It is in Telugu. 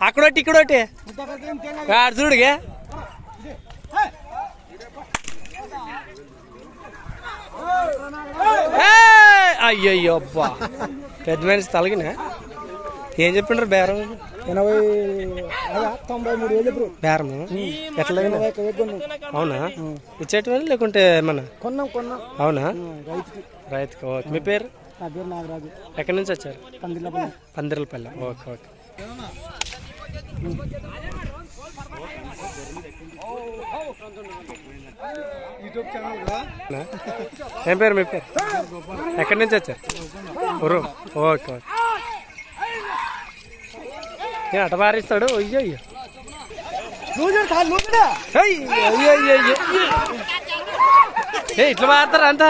అక్కడొట్టి ఇక్కడొట్టి ఆడు చూడుగా ఏయ్! అయ్యయ్యో అబ్బా పెద్ద మనిషి తలగిన ఏం చెప్పిండ్రు బేరం ఎనభై అదా తొంభై మూడు వేలు ఇప్పుడు బేరము ఎట్లా ఎనభై ఒక్క వేలు కొన్నాం అవునా ఇచ్చేటువంటి లేకుంటే ఏమన్నా కొన్నాం కొన్నాం అవునా ఆ, రైతుకి రైతుకి ఓకే మీ పేరు నా పేరు నాగరాజు ఎక్కడి నుంచి వచ్చారు Pandillapalli Pandiralapalli okay okay YouTube channel నా? ఏం పేరు మీ పేరు ఎక్కడి నుంచి వచ్చారు ఊరు ఓకే ఓకే ఏ అట పారిస్తాడు అయ్యో అయ్యో లూజర్ కాదు లూజరా ఏయ్, అయ్యో అయ్యో అయ్యో ఏ ఇట్లా పారుతారా అంతా